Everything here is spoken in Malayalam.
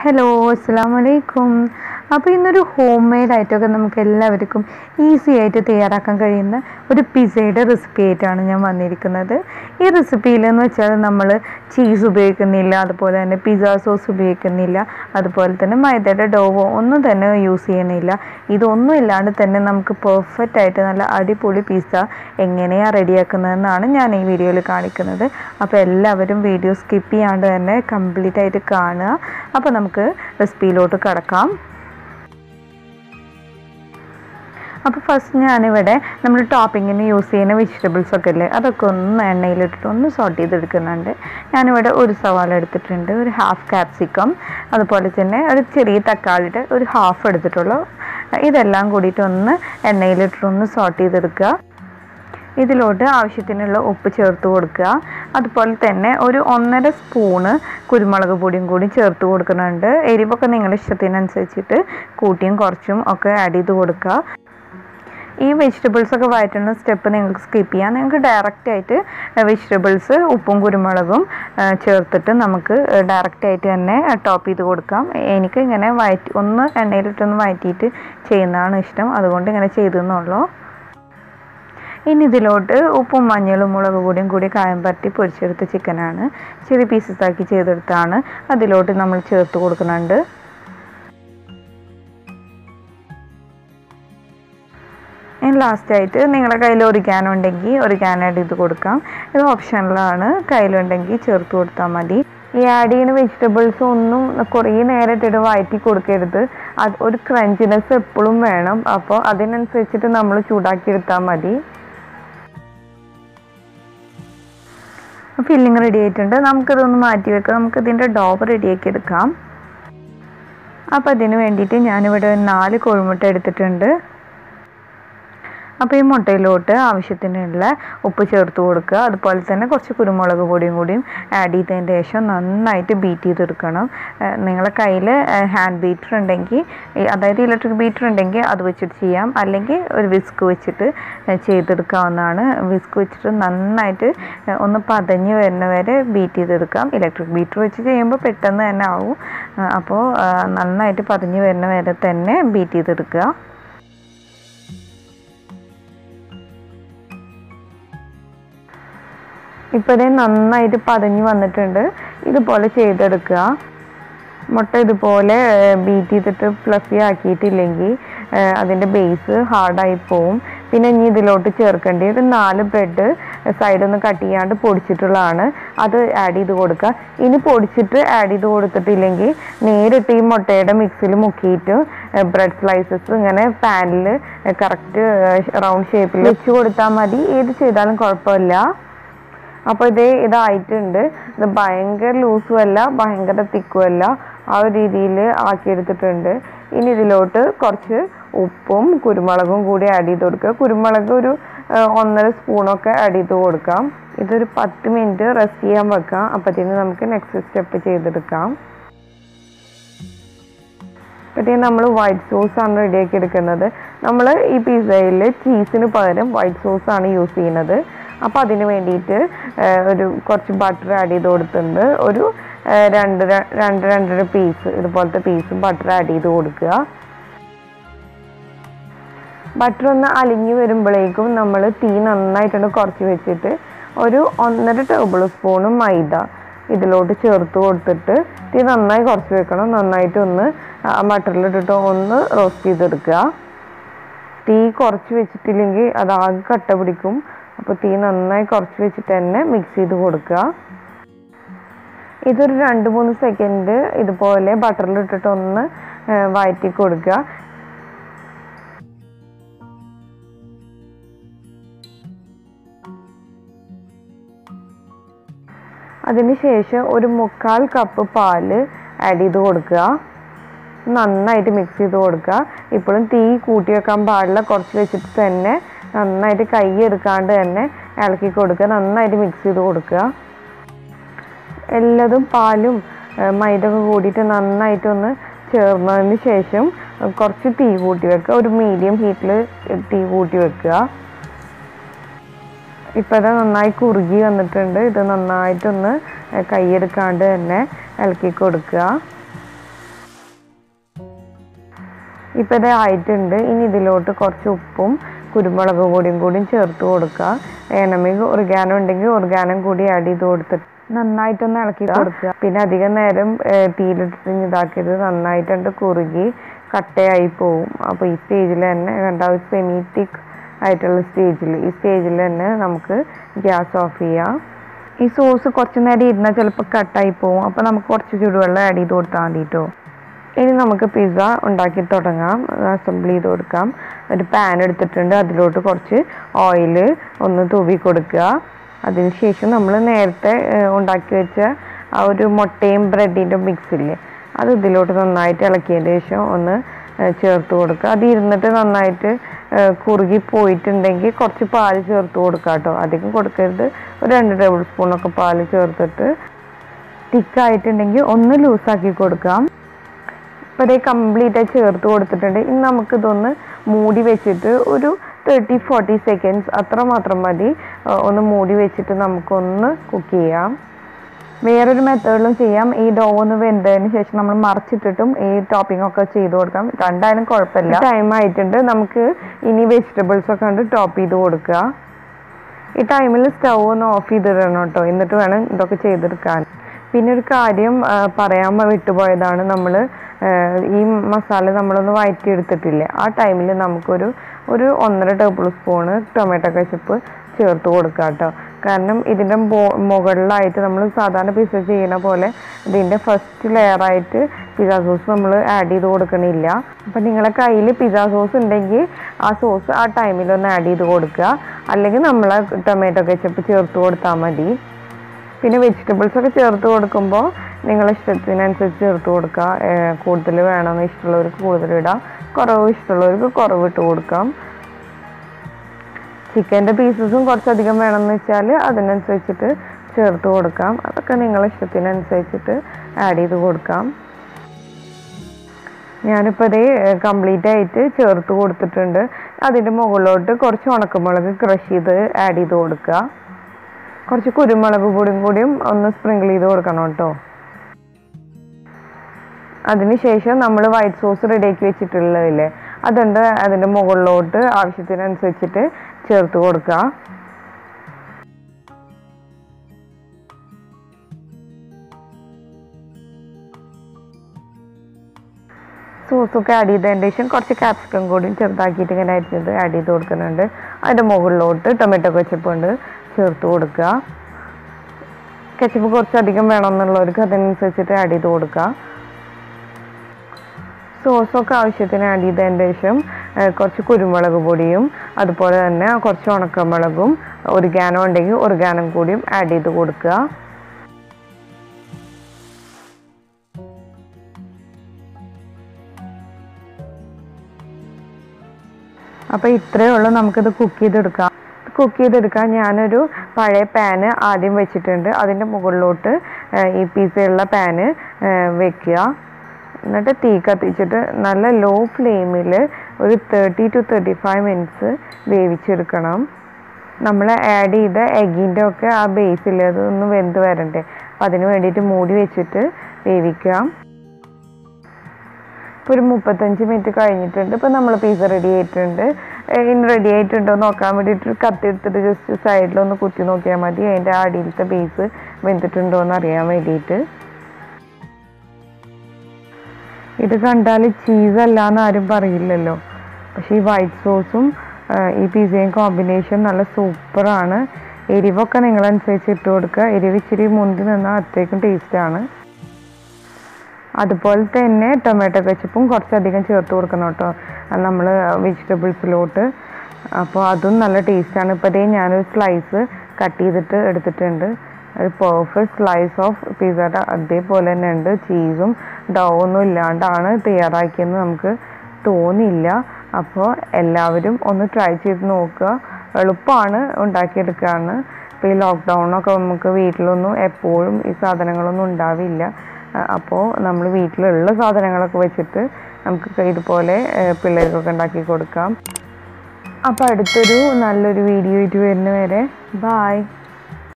ഹലോ അസ്സാം വലൈക്കും അപ്പോൾ ഇന്നൊരു ഹോം മെയ്ഡ് ആയിട്ടൊക്കെ നമുക്ക് എല്ലാവർക്കും ഈസി ആയിട്ട് തയ്യാറാക്കാൻ കഴിയുന്ന ഒരു പിസയുടെ റെസിപ്പി ആയിട്ടാണ് ഞാൻ വന്നിരിക്കുന്നത് ഈ റെസിപ്പിയിൽ എന്ന് വെച്ചാൽ നമ്മൾ ചീസ് ഉപയോഗിക്കുന്നില്ല അതുപോലെ തന്നെ പിസ്സ സോസ് ഉപയോഗിക്കുന്നില്ല അതുപോലെ തന്നെ മൈദയുടെ ഡോവോ ഒന്നും തന്നെ യൂസ് ചെയ്യുന്നില്ല ഇതൊന്നും ഇല്ലാണ്ട് തന്നെ നമുക്ക് പെർഫെക്റ്റ് ആയിട്ട് നല്ല അടിപൊളി പിസ്സ എങ്ങനെയാണ് റെഡിയാക്കുന്നതെന്നാണ് ഞാൻ ഈ വീഡിയോയിൽ കാണിക്കുന്നത് അപ്പോൾ എല്ലാവരും വീഡിയോ സ്കിപ്പ് ചെയ്യാണ്ട് തന്നെ കംപ്ലീറ്റ് ആയിട്ട് കാണുക അപ്പോൾ നമുക്ക് റെസിപ്പിയിലോട്ട് കടക്കാം അപ്പോൾ ഫസ്റ്റ് ഞാനിവിടെ നമ്മൾ ടോപ്പിങ്ങിന് യൂസ് ചെയ്യുന്ന വെജിറ്റബിൾസ് ഒക്കെ ഇല്ലേ അതൊക്കെ ഒന്ന് എണ്ണയിലിട്ടിട്ട് ഒന്ന് സോട്ട് ചെയ്തെടുക്കുന്നുണ്ട് ഞാനിവിടെ ഒരു സവാള എടുത്തിട്ടുണ്ട് ഒരു ഹാഫ് ക്യാപ്സിക്കം അതുപോലെ തന്നെ ഒരു ചെറിയ തക്കാളിയുടെ ഒരു ഹാഫ് എടുത്തിട്ടുള്ളൂ ഇതെല്ലാം കൂടിയിട്ട് ഒന്ന് എണ്ണയിലിട്ടിട്ട് ഒന്ന് സോട്ട് ചെയ്തെടുക്കുക ഇതിലോട്ട് ആവശ്യത്തിനുള്ള ഉപ്പ് ചേർത്ത് കൊടുക്കുക അതുപോലെ തന്നെ ഒരു ഒന്നര സ്പൂണ് കുരുമുളക് പൊടിയും കൂടി ചേർത്ത് കൊടുക്കുന്നുണ്ട് എരിവൊക്കെ നിങ്ങളുടെ ഇഷ്ടത്തിനനുസരിച്ചിട്ട് കൂട്ടിയും കുറച്ചും ഒക്കെ ആഡ് ചെയ്ത് കൊടുക്കുക ഈ വെജിറ്റബിൾസ് ഒക്കെ വഴറ്റുന്ന സ്റ്റെപ്പ് നിങ്ങൾക്ക് സ്കിപ്പ് ചെയ്യാം നിങ്ങൾക്ക് ഡയറക്റ്റ് ആയിട്ട് വെജിറ്റബിൾസ് ഉപ്പും കുരുമുളകും ചേർത്തിട്ട് നമുക്ക് ഡയറക്റ്റ് ആയിട്ട് തന്നെ ടോപ്പ് ചെയ്ത് കൊടുക്കാം എനിക്ക് ഇങ്ങനെ വഴറ്റി ഒന്ന് എണ്ണയിലിട്ടൊന്ന് വഴറ്റിയിട്ട് ചെയ്യുന്നതാണ് ഇഷ്ടം അതുകൊണ്ട് ഇങ്ങനെ ചെയ്തെന്നുള്ളൂ ഇനി ഇതിലോട്ട് ഉപ്പും മഞ്ഞളും മുളക് പൊടിയും കൂടി കായം പരട്ടി പൊരിച്ചെടുത്ത ചിക്കനാണ് ചെറിയ പീസസ് ആക്കി ചെയ്തെടുത്താണ് അതിലോട്ട് നമ്മൾ ചേർത്ത് കൊടുക്കുന്നുണ്ട് ഇനി ലാസ്റ്റായിട്ട് നിങ്ങളുടെ കയ്യിൽ ഒരു ക്യാൻ ഉണ്ടെങ്കിൽ ഒരു ക്യാൻ ആഡ് ചെയ്ത് കൊടുക്കാം ഇത് ഓപ്ഷനിലാണ് കയ്യിലുണ്ടെങ്കിൽ ചേർത്ത് കൊടുത്താൽ മതി ഈ ആഡ് ചെയ്യുന്ന വെജിറ്റബിൾസ് ഒന്നും കുറേ നേരം ഇട്ടിട്ട് വഴറ്റി കൊടുക്കരുത് അത് ഒരു ക്രഞ്ചിനെസ് എപ്പോഴും വേണം അപ്പോൾ അതിനനുസരിച്ചിട്ട് നമ്മൾ ചൂടാക്കി എടുത്താൽ മതി ഫില്ലിങ് റെഡി ആയിട്ടുണ്ട് നമുക്കിതൊന്ന് മാറ്റി വെക്കാം നമുക്ക് ഇതിൻ്റെ ഡോവ് റെഡിയാക്കി എടുക്കാം അപ്പോൾ അതിന് വേണ്ടിയിട്ട് ഞാനിവിടെ നാല് കോഴിമുട്ട എടുത്തിട്ടുണ്ട് അപ്പോൾ ഈ മുട്ടയിലോട്ട് ആവശ്യത്തിനുള്ള ഉപ്പ് ചേർത്ത് കൊടുക്കുക അതുപോലെ തന്നെ കുറച്ച് കുരുമുളക് പൊടിയും കൂടിയും ആഡ് ചെയ്തതിന് ശേഷം നന്നായിട്ട് ബീറ്റ് ചെയ്തെടുക്കണം നിങ്ങളുടെ കയ്യിൽ ഹാൻഡ് ബീറ്റർ ഉണ്ടെങ്കിൽ അതായത് ഇലക്ട്രിക് ബീറ്റർ ഉണ്ടെങ്കിൽ അത് വെച്ചിട്ട് ചെയ്യാം അല്ലെങ്കിൽ ഒരു വിസ്ക് വെച്ചിട്ട് ചെയ്തെടുക്കാവുന്നതാണ് വിസ്ക് വെച്ചിട്ട് നന്നായിട്ട് ഒന്ന് പതഞ്ഞ് വരുന്ന വരെ ബീറ്റ് ചെയ്തെടുക്കാം ഇലക്ട്രിക് ബീറ്റർ വെച്ച് ചെയ്യുമ്പോൾ പെട്ടെന്ന് തന്നെ ആവും അപ്പോൾ നന്നായിട്ട് പതഞ്ഞ് വരുന്ന വരെ തന്നെ ബീറ്റ് ചെയ്തെടുക്കുക ഇപ്പോൾ ഇത് നന്നായിട്ട് പതഞ്ഞ് വന്നിട്ടുണ്ട് ഇതുപോലെ ചെയ്തെടുക്കുക മുട്ട ഇതുപോലെ ബീറ്റ് ചെയ്തിട്ട് ഫ്ലഫി ആക്കിയിട്ടില്ലെങ്കിൽ അതിൻ്റെ ബേസ് ഹാർഡായി പോവും പിന്നെ ഇനി ഇതിലോട്ട് ചേർക്കേണ്ടി ഒരു നാല് ബ്രെഡ് സൈഡിൽ നിന്ന് കട്ട് ചെയ്യാണ്ട് പൊടിച്ചിട്ടുള്ളതാണ് അത് ആഡ് ചെയ്ത് കൊടുക്കുക ഇനി പൊടിച്ചിട്ട് ആഡ് ചെയ്ത് കൊടുത്തിട്ടില്ലെങ്കിൽ നേരിട്ട് ഈ മുട്ടയുടെ മിക്സിൽ മുക്കിയിട്ട് ബ്രെഡ് സ്ലൈസസ് ഇങ്ങനെ പാനിൽ കറക്റ്റ് റൗണ്ട് ഷേപ്പിൽ വെച്ച് കൊടുത്താൽ മതി ഏത് ചെയ്താലും കുഴപ്പമില്ല അപ്പോൾ ഇതേ ഇതായിട്ടുണ്ട് ഇത് ഭയങ്കര ലൂസും അല്ല ഭയങ്കര തിക്കും അല്ല ആ ഒരു രീതിയിൽ ആക്കിയെടുത്തിട്ടുണ്ട് ഇനി ഇതിലോട്ട് കുറച്ച് ഉപ്പും കുരുമുളകും കൂടി ആഡ് ചെയ്ത് കൊടുക്കുക കുരുമുളക് ഒരു ഒന്നര സ്പൂണൊക്കെ ആഡ് ചെയ്ത് കൊടുക്കാം ഇതൊരു പത്ത് മിനിറ്റ് റെസ്റ്റ് ചെയ്യാൻ വെക്കാം അപ്പത്തേന് നമുക്ക് നെക്സ്റ്റ് സ്റ്റെപ്പ് ചെയ്തെടുക്കാം അപ്പോഴത്തേക്കും നമ്മൾ വൈറ്റ് സോസ് ആണ് റെഡിയാക്കി എടുക്കുന്നത് നമ്മൾ ഈ പിസ്സയിൽ ചീസിന് പകരം വൈറ്റ് സോസ് ആണ് യൂസ് ചെയ്യുന്നത് അപ്പോൾ അതിന് വേണ്ടിയിട്ട് ഒരു കുറച്ച് ബട്ടർ ആഡ് ചെയ്ത് കൊടുത്തിട്ടുണ്ട് ഒരു രണ്ട് രണ്ട് രണ്ടര പീസ് ഇതുപോലത്തെ പീസും ബട്ടർ ആഡ് ചെയ്ത് കൊടുക്കുക ബട്ടർ ഒന്ന് അലിഞ്ഞ് വരുമ്പോഴേക്കും നമ്മൾ തീ നന്നായിട്ടൊന്ന് കുറച്ച് വെച്ചിട്ട് ഒരു ഒന്നര ടേബിൾ സ്പൂണും മൈദ ഇതിലോട്ട് ചേർത്ത് കൊടുത്തിട്ട് തീ നന്നായി കുറച്ച് വെക്കണം നന്നായിട്ടൊന്ന് ബട്ടറിലിട്ടിട്ട് ഒന്ന് റോസ്റ്റ് ചെയ്തെടുക്കുക തീ കുറച്ച് വെച്ചിട്ടില്ലെങ്കിൽ അത് ആകെ കട്ട പിടിക്കും അപ്പോൾ തീ നന്നായി കുറച്ച് വെച്ചിട്ട് തന്നെ മിക്സ് ചെയ്ത് കൊടുക്കുക ഇതൊരു രണ്ട് മൂന്ന് സെക്കൻഡ് ഇതുപോലെ ബട്ടറിലിട്ടിട്ട് ഒന്ന് വഴറ്റി കൊടുക്കുക അതിനുശേഷം ഒരു മുക്കാൽ കപ്പ് പാല് ആഡ് ചെയ്ത് കൊടുക്കുക നന്നായിട്ട് മിക്സ് ചെയ്ത് കൊടുക്കുക ഇപ്പോഴും തീ കൂട്ടി വെക്കാൻ പാടില്ല കുറച്ച് വെച്ചിട്ട് തന്നെ നന്നായിട്ട് കൈ എടുക്കാണ്ട് തന്നെ ഇളക്കി കൊടുക്കുക നന്നായിട്ട് മിക്സ് ചെയ്ത് കൊടുക്കുക എല്ലാതും പാലും മൈദ ഒക്കെ കൂടിയിട്ട് നന്നായിട്ടൊന്ന് ചേർന്നതിന് ശേഷം കുറച്ച് തീ കൂട്ടി വെക്കുക ഒരു മീഡിയം ഹീറ്റിൽ തീ കൂട്ടി വെക്കുക ഇപ്പോൾ ഇത് നന്നായി കുറുകി വന്നിട്ടുണ്ട് ഇത് നന്നായിട്ടൊന്ന് കൈയെടുക്കാണ്ട് തന്നെ ഇളക്കി കൊടുക്കുക ഇപ്പോൾ ഇത് ആയിട്ടുണ്ട് ഇനി ഇതിലോട്ട് കുറച്ച് ഉപ്പും കുരുമുളക് പൊടിയും കൂടിയും ചേർത്ത് കൊടുക്കുക വേണമെങ്കിൽ ഒർഗാനം ഉണ്ടെങ്കിൽ ഒർഗാനം കൂടി ആഡ് ചെയ്ത് കൊടുത്തിട്ട് നന്നായിട്ടൊന്ന് ഇളക്കി കൊടുക്കുക പിന്നെ അധികം നേരം ഏഹ്, തീയിലിട്ടിട്ട് ഇതാക്കിയത് നന്നായിട്ടുണ്ട് കുറുകി കട്ടയായി പോവും അപ്പോൾ ഈ സ്റ്റേജിൽ തന്നെ കണ്ട ഒരു സെമി തിക്ക് ആയിട്ടുള്ള സ്റ്റേജിൽ ഈ സ്റ്റേജിൽ തന്നെ നമുക്ക് ഗ്യാസ് ഓഫ് ചെയ്യാം ഈ സോസ് കുറച്ച് നേരം ഇരുന്നാൽ ചിലപ്പോൾ കട്ടായി പോവും അപ്പോൾ നമുക്ക് കുറച്ച് ചൂടുവെള്ളം ആഡ് ചെയ്ത് കൊടുത്താൽ മതി കേട്ടോ ഇനി നമുക്ക് പിസ്സ ഉണ്ടാക്കി തുടങ്ങാം അസംബിൾ ചെയ്ത് കൊടുക്കാം ഒരു പാൻ എടുത്തിട്ടുണ്ട് അതിലോട്ട് കുറച്ച് ഓയിൽ ഒന്ന് തൂവി കൊടുക്കുക അതിനുശേഷം നമ്മൾ നേരത്തെ ഏഹ്, ഉണ്ടാക്കി വെച്ച ആ ഒരു മുട്ടയും ബ്രെഡിൻ്റെ മിക്സ് ഇല്ലേ അത് ഇതിലോട്ട് നന്നായിട്ട് ഇളക്കിയതിന് ശേഷം ഒന്ന് ഏഹ്, ചേർത്ത് കൊടുക്കുക അത് ഇരുന്നിട്ട് നന്നായിട്ട് ഏഹ്, കുറുകി പോയിട്ടുണ്ടെങ്കിൽ കുറച്ച് പാല് ചേർത്ത് കൊടുക്കുക കേട്ടോ അധികം കൊടുക്കരുത് ഒരു രണ്ട് ടേബിൾ സ്പൂണൊക്കെ പാല് ചേർത്തിട്ട് തിക്കായിട്ടുണ്ടെങ്കിൽ ഒന്ന് ലൂസാക്കി കൊടുക്കാം ഇപ്പോൾ ഇതേ കംപ്ലീറ്റ് ആയി ചേർത്ത് കൊടുത്തിട്ടുണ്ട് ഇനി നമുക്കിതൊന്ന് മൂടി വെച്ചിട്ട് ഒരു തേർട്ടി ഫോർട്ടി സെക്കൻഡ്സ് അത്ര മാത്രം മതി ആ, ഒന്ന് മൂടി വെച്ചിട്ട് നമുക്കൊന്ന് കുക്ക് ചെയ്യാം വേറൊരു മെത്തേഡിലും ചെയ്യാം ഈ ഡോ ഒന്ന് വെന്തതിന് ശേഷം നമ്മൾ മറിച്ചിട്ടിട്ടും ഈ ടോപ്പിംഗ് ഒക്കെ ചെയ്ത് കൊടുക്കാം രണ്ടായാലും കുഴപ്പമില്ല ടൈം ആയിട്ടുണ്ട് നമുക്ക് ഇനി വെജിറ്റബിൾസ് ഒക്കെ ഉണ്ട് ടോപ്പ് ചെയ്ത് കൊടുക്കുക ഈ ടൈമിൽ സ്റ്റൗ ഒന്ന് ഓഫ് ചെയ്തിടണം കേട്ടോ എന്നിട്ട് വേണം ഇതൊക്കെ ചെയ്തെടുക്കാൻ പിന്നെ ഒരു കാര്യം ആ, പറയാൻ വിട്ടുപോയതാണ് നമ്മൾ ഈ മസാല നമ്മളൊന്ന് വഴറ്റിയെടുത്തിട്ടില്ലേ ആ ടൈമിൽ നമുക്കൊരു ഒരു ഒന്നര ടേബിൾ സ്പൂണ് ടൊമാറ്റോ കച്ചപ്പ് ചേർത്ത് കൊടുക്കുക കേട്ടോ കാരണം ഇതിൻ്റെ മുകളിലായിട്ട് നമ്മൾ സാധാരണ പിസ്സ ചെയ്യുന്ന പോലെ ഇതിൻ്റെ ഫസ്റ്റ് ലെയറായിട്ട് പിസ്സ സോസ് നമ്മൾ ആഡ് ചെയ്ത് കൊടുക്കണില്ല അപ്പം നിങ്ങളെ കയ്യിൽ പിസ്സ സോസ് ഉണ്ടെങ്കിൽ ആ സോസ് ആ ടൈമിൽ ഒന്ന് ആഡ് ചെയ്ത് കൊടുക്കുക അല്ലെങ്കിൽ നമ്മൾ ടൊമാറ്റോ കെച്ചപ്പ് ചേർത്ത് കൊടുത്താൽ മതി പിന്നെ വെജിറ്റബിൾസ് ഒക്കെ ചേർത്ത് കൊടുക്കുമ്പോൾ നിങ്ങളെ ഇഷ്ടത്തിനനുസരിച്ച് ചേർത്ത് കൊടുക്കുക കൂടുതൽ വേണമെന്ന് ഇഷ്ടമുള്ളവർക്ക് കൂടുതൽ ഇടാം കുറവ് ഇഷ്ടമുള്ളവർക്ക് കുറവ് ഇട്ട് കൊടുക്കാം ചിക്കൻ്റെ പീസസും കുറച്ചധികം വേണമെന്ന് വെച്ചാൽ അതിനനുസരിച്ചിട്ട് ചേർത്ത് കൊടുക്കാം അതൊക്കെ നിങ്ങളെ ഇഷ്ടത്തിനനുസരിച്ചിട്ട് ആഡ് ചെയ്ത് കൊടുക്കാം ഞാനിപ്പോൾ ഇത് കംപ്ലീറ്റ് ആയിട്ട് ചേർത്ത് കൊടുത്തിട്ടുണ്ട് അതിൻ്റെ മുകളിലോട്ട് കുറച്ച് ഉണക്കമുളക് ക്രഷ് ചെയ്ത് ആഡ് ചെയ്ത് കൊടുക്കുക കുറച്ച് കുരുമുളക് പൊടിയും കൂടിയും ഒന്ന് സ്പ്രിങ്കിൾ ചെയ്ത് കൊടുക്കണം കേട്ടോ അതിനുശേഷം നമ്മൾ വൈറ്റ് സോസ് റെഡിയാക്കി വെച്ചിട്ടുള്ളതില്ലേ അതുണ്ട് അതിൻ്റെ മുകളിലോട്ട് ആവശ്യത്തിനനുസരിച്ചിട്ട് ചേർത്ത് കൊടുക്കുക സോസൊക്കെ ആഡ് ചെയ്തതിന് ശേഷം കുറച്ച് ക്യാപ്സിക്കം കൂടിയും ചെറുതാക്കിയിട്ട് ഇങ്ങനെ അരിഞ്ഞത് ആഡ് ചെയ്ത് കൊടുക്കുന്നുണ്ട് അതിൻ്റെ മുകളിലോട്ട് ടൊമാറ്റോ കെച്ചപ്പ് കൊണ്ട് ചേർത്ത് കൊടുക്കുക കെച്ചപ്പ് കുറച്ചധികം വേണമെന്നുള്ളവർക്ക് അതിനനുസരിച്ചിട്ട് ആഡ് ചെയ്ത് കൊടുക്കുക സോസൊക്കെ ആവശ്യത്തിന് ആഡ് ചെയ്തതിന് ശേഷം ഏഹ്, കുറച്ച് കുരുമുളക് പൊടിയും അതുപോലെ തന്നെ കുറച്ച് ഉണക്കമുളകും ഒറിഗാനോ ഉണ്ടെങ്കിൽ ഒറിഗാനം കൂടിയും ആഡ് ചെയ്ത് കൊടുക്കുക അപ്പോൾ ഇത്രയേ ഉള്ളൂ നമുക്കിത് കുക്ക് ചെയ്തെടുക്കാം കുക്ക് ചെയ്തെടുക്കാൻ ഞാനൊരു പഴയ പാന് ആദ്യം വെച്ചിട്ടുണ്ട് അതിൻ്റെ മുകളിലോട്ട് ഏഹ്, ഈ പിസയുള്ള പാന് വെക്കുക എന്നിട്ട് തീ കത്തിച്ചിട്ട് നല്ല ലോ ഫ്ലെയിമിൽ ഒരു thirty two thirty five minutes വേവിച്ചെടുക്കണം നമ്മൾ ആഡ് ചെയ്ത എഗിൻ്റെ ഒക്കെ ആ ബേസിൽ അതൊന്ന് വെന്ത് വരണ്ടേ അപ്പം അതിന് വേണ്ടിയിട്ട് മൂടി വെച്ചിട്ട് വേവിക്കാം ഇപ്പോൾ ഒരു മുപ്പത്തഞ്ച് മിനിറ്റ് കഴിഞ്ഞിട്ടുണ്ട് ഇപ്പോൾ നമ്മൾ പിസ്സ റെഡി ആയിട്ടുണ്ട് ഏഹ് ഇനി റെഡി ആയിട്ടുണ്ടോ നോക്കാൻ വേണ്ടിയിട്ട് കത്തി എടുത്തിട്ട് ജസ്റ്റ് സൈഡിലൊന്ന് കുത്തി നോക്കിയാൽ മതി അതിൻ്റെ അടിയിലത്തെ ബേസ് വെന്തിട്ടുണ്ടോ എന്ന് അറിയാൻ വേണ്ടിയിട്ട് ഇത് കണ്ടാൽ ചീസ് അല്ല എന്ന് ആരും പറയില്ലല്ലോ പക്ഷേ ഈ വൈറ്റ് സോസും ഈ പിസയും കോമ്പിനേഷൻ നല്ല സൂപ്പറാണ് എരിവൊക്കെ നിങ്ങളനുസരിച്ച് ഇട്ട് കൊടുക്കുക എരിവ് ഇച്ചിരി മുന്തി നിന്നാൽ അത്രയ്ക്കും ടേസ്റ്റാണ് അതുപോലെ തന്നെ ടൊമാറ്റോ കെച്ചപ്പും കുറച്ചധികം ചേർത്ത് കൊടുക്കണം കേട്ടോ നമ്മൾ വെജിറ്റബിൾസിലോട്ട് അപ്പോൾ അതും നല്ല ടേസ്റ്റാണ് ഇപ്പോൾ ഇതേ ഞാനൊരു സ്ലൈസ് കട്ട് ചെയ്തിട്ട് എടുത്തിട്ടുണ്ട് ഒരു പെർഫെക്റ്റ് സ്ലൈസ് ഓഫ് പിസ്സയുടെ അതേപോലെ തന്നെ ഉണ്ട് ചീസും ഡോ ഒന്നും ഇല്ലാണ്ടാണ് തയ്യാറാക്കിയെന്ന് നമുക്ക് തോന്നിയില്ല അപ്പോൾ എല്ലാവരും ഒന്ന് ട്രൈ ചെയ്ത് നോക്കുക എളുപ്പമാണ് ഉണ്ടാക്കിയെടുക്കുകയാണ് ഇപ്പോൾ ഈ ലോക്ക്ഡൗണൊക്കെ നമുക്ക് വീട്ടിലൊന്നും എപ്പോഴും ഈ സാധനങ്ങളൊന്നും ഉണ്ടാവില്ല അപ്പോൾ നമ്മൾ വീട്ടിലുള്ള സാധനങ്ങളൊക്കെ വെച്ചിട്ട് നമുക്ക് ഇതുപോലെ ഏഹ്, പിള്ളേർക്കൊക്കെ ഉണ്ടാക്കി കൊടുക്കാം അപ്പോൾ അടുത്തൊരു നല്ലൊരു വീഡിയോ ആയിട്ട് വരുന്നവരെ ബായ്